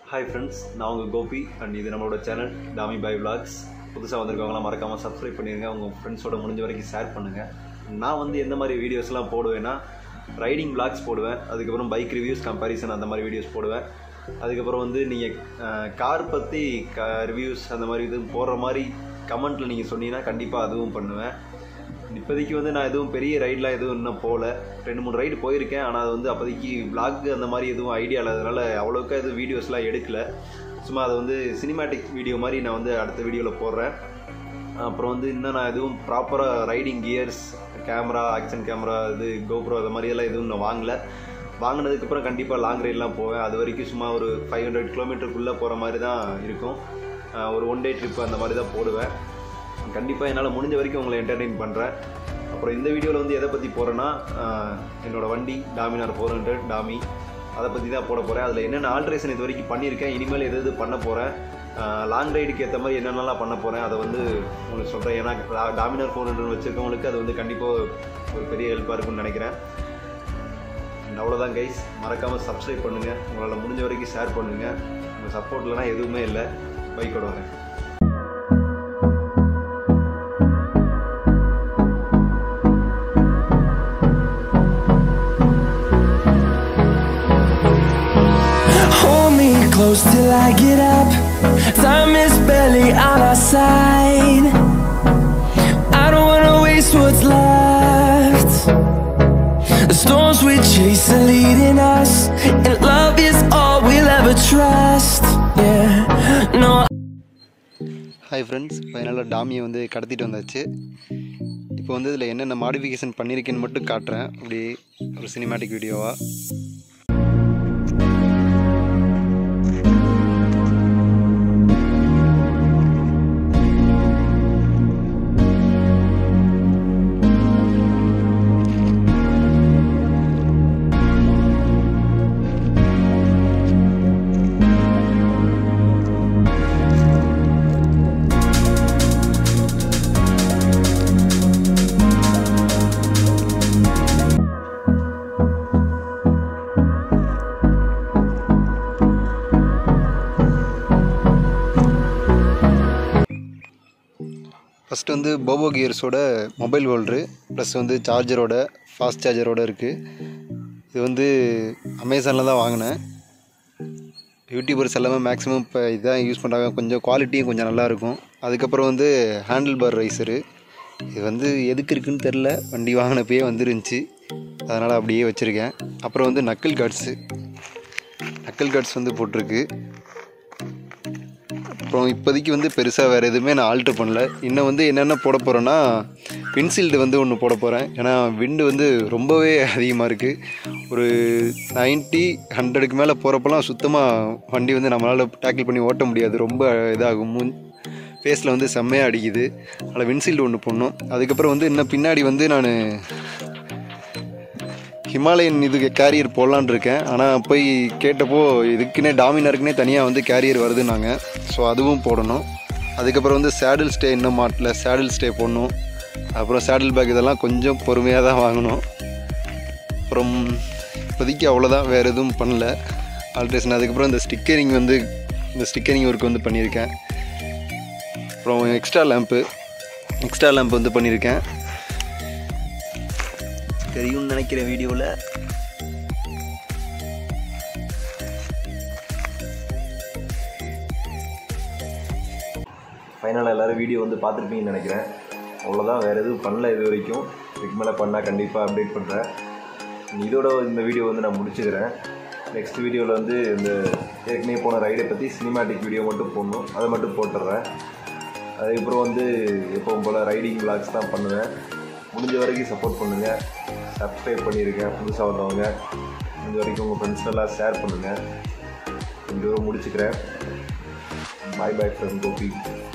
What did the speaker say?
Hi friends நான் உங்கள் Gopi and இது நம்மளோட சேனல் டாமி பை vlogs புதுசாக வந்திருக்கவங்களாம் மறக்காமல் சப்ஸ்கிரைப் பண்ணிடுங்க உங்கள் ஃப்ரெண்ட்ஸோட முடிஞ்ச வரைக்கும் ஷேர் பண்ணுங்கள் நான் வந்து எந்த மாதிரி வீடியோஸ்லாம் போடுவேன்னா ரைடிங் vlogs போடுவேன் அதுக்கப்புறம் பைக் ரிவ்யூஸ் கம்பேரிசன் அந்த மாதிரி வீடியோஸ் போடுவேன் அதுக்கப்புறம் வந்து நீங்கள் கார் பற்றி க ரிவ்யூஸ் அந்த மாதிரி இது போடுற மாதிரி கமெண்ட்டில் நீங்கள் சொன்னீங்கன்னா கண்டிப்பாக அதுவும் பண்ணுவேன் இப்போதைக்கு வந்து நான் எதுவும் பெரிய ரைடெலாம் எதுவும் இன்னும் போகல ரெண்டு மூணு ரைடு போயிருக்கேன் ஆனால் அது வந்து அப்போதைக்கு vlog அந்த மாதிரி எதுவும் ஐடியா இல்லாததுனால அவ்வளோக்கா எதுவும் வீடியோஸ்லாம் எடுக்கல சும்மா அதை வந்து சினிமேட்டிக் வீடியோ மாதிரி நான் வந்து அடுத்த வீடியோவில் போடுறேன் அப்புறம் வந்து இன்னும் நான் எதுவும் ப்ராப்பராக riding gears camera action camera இது கோப்ரோ அது மாதிரியெல்லாம் எதுவும் நான் வாங்கல வாங்கினதுக்கப்புறம் கண்டிப்பாக லாங் ரைட்லாம் போவேன் அது வரைக்கும் சும்மா ஒரு ஃபைவ் ஹண்ட்ரட் கிலோமீட்டருக்குள்ளே போகிற மாதிரி தான் இருக்கும் ஆஹ் ஒரு ஒன் டே ட்ரிப் அந்த மாதிரி தான் போடுவேன் கண்டிப்பாக என்னால் முடிஞ்ச வரைக்கும் உங்களை என்டர்டெயின் பண்ணுறேன் அப்புறம் இந்த வீடியோவில் வந்து எதை பற்றி போகிறேன்னா என்னோட வண்டி டாமினார் ஃபோர் ஹண்ட்ரட் டாமி அதை பற்றி தான் போட போகிறேன் அதில் என்னென்ன ஆல்ட்ரேஷன் இது வரைக்கும் பண்ணியிருக்கேன் இனிமேல் எது எது பண்ண போகிறேன் லாங் ரைடுக்கு ஏற்ற மாதிரி என்னென்னலாம் பண்ண போகிறேன் அதை வந்து உங்களுக்கு சொல்கிறேன் ஏன்னா டா- டாமினார் ஃபோர் ஹண்ட்ரட் வச்சுருக்கவங்களுக்கு அது வந்து கண்டிப்பாக ஒரு பெரிய ஹெல்ப்பாக இருக்கும்னு நினைக்கிறேன் And அவ்வளோதான் கைஸ் மறக்காமல் சப்ஸ்கிரைப் பண்ணுங்கள் உங்களால் முடிஞ்ச வரைக்கும் ஷேர் பண்ணுங்கள் உங்கள் சப்போர்ட் இல்லைனா எதுவுமே இல்லை பைக்கோட வரேன் Hold me close till I get up. Time is barely on our side. I don't wanna waste what's left. The storms we chase are leading us, and love is all we'll ever trust. Yeah, no. Hi friends ஃபைனலாக டாமியை வந்து கடத்திட்டு வந்தாச்சு இப்போ வந்து இதில் என்னென்ன modification பண்ணியிருக்கேன்னு மட்டும் காட்டுறேன் அப்படி ஒரு சினிமேட்டிக் வீடியோவாக ஃபஸ்ட்டு வந்து போபோ கியர்ஸோட மொபைல் ஹோல்ட்ரு ப்ளஸ் வந்து சார்ஜரோட ஃபாஸ்ட் சார்ஜரோட இருக்குது இது வந்து அமேசானில் தான் வாங்கினேன் யூடியூபர்ஸ் எல்லாமே மேக்ஸிமம் இப்போ இதான் யூஸ் பண்ணுறாங்க கொஞ்சம் குவாலிட்டியும் கொஞ்சம் நல்லாயிருக்கும் அதுக்கப்புறம் வந்து ஹேண்டில் பார் ரைசரு இது வந்து எதுக்கு இருக்குன்னு தெரில வண்டி வாங்கினப்பயே வந்துருந்துச்சு அதனால் அப்படியே வச்சுருக்கேன் அப்புறம் வந்து நக்கல் கார்ட்ஸு நக்கல் கார்ட்ஸ் வந்து போட்டிருக்கு அப்புறம் இப்போதைக்கு வந்து பெருசாக வேறு எதுவுமே நான் ஆல்ட்ரு பண்ணல இன்னும் வந்து என்னென்ன போட போகிறேன்னா வின்சீல்டு வந்து ஒன்று போட போகிறேன் ஏன்னா விண்டு வந்து ரொம்பவே அதிகமாக இருக்குது ஒரு 90 ஹண்ட்ரடுக்கு மேலே போகிறப்பெல்லாம் சுத்தமாக வண்டி வந்து நம்மளால் டேக்கிள் பண்ணி ஓட்ட முடியாது ரொம்ப இதாகும் முன் ஃபேஸில் வந்து செம்மையாக அடிக்குது அதில் வின்சீல்டு ஒன்று போடணும் அதுக்கப்புறம் வந்து இன்னும் பின்னாடி வந்து நான் ஹிமாலயன் இதுக்கு கேரியர் போடலான்னு இருக்கேன் ஆனால் போய் கேட்டப்போ இதுக்குன்னே டாமினருக்குனே தனியாக வந்து கேரியர் வருதுன்னாங்க ஸோ அதுவும் போடணும் அதுக்கப்புறம் வந்து சேடில் ஸ்டே இன்னும் மாட்டல சேடில் ஸ்டே போடணும் அப்புறம் சேடில் பேக் இதெல்லாம் கொஞ்சம் பொறுமையாக தான் வாங்கணும் அப்புறம் இப்போதைக்கு அவ்வளோதான் வேறு எதுவும் பண்ணல ஆல்ட்ரேஷன் அதுக்கப்புறம் இந்த ஸ்டிக்கரிங் வந்து இந்த ஸ்டிக்கரிங் ஒர்க் வந்து பண்ணியிருக்கேன் அப்புறம் எக்ஸ்ட்ரா லேம்ப்பு எக்ஸ்ட்ரா லேம்ப் வந்து பண்ணியிருக்கேன் தெரியும்னு நினைக்கிற வீடியோவில் ஃபைனலாக எல்லோரும் வீடியோ வந்து பார்த்துருப்பீங்கன்னு நினைக்கிறேன் அவ்வளோதான் வேறு எதுவும் பண்ணல இது வரைக்கும் இதுக்கு மேலே பண்ணால் கண்டிப்பாக அப்டேட் பண்ணுறேன் இதோட இந்த வீடியோ வந்து நான் முடிச்சுக்கிறேன் நெக்ஸ்ட் வீடியோவில் வந்து இந்த ஏற்கனவே போன ரைடை பற்றி சினிமேட்டிக் வீடியோ மட்டும் போடணும் அதை மட்டும் போட்டுடுறேன் அதுக்கப்புறம் வந்து எப்பவும் போல் ரைடிங் vlogs தான் பண்ணுவேன் முடிஞ்ச வரைக்கும் சப்போர்ட் பண்ணுங்கள் சப்ஸ்கிரைப் பண்ணியிருக்கேன் புதுசாக வந்தவங்க முடிஞ்ச வரைக்கும் உங்கள் ஃப்ரெண்ட்ஸ் எல்லாம் ஷேர் பண்ணுங்கள் இந்த முடிச்சுக்கிறேன் பாய் பாய் ஃப்ரெண்ட் கோபி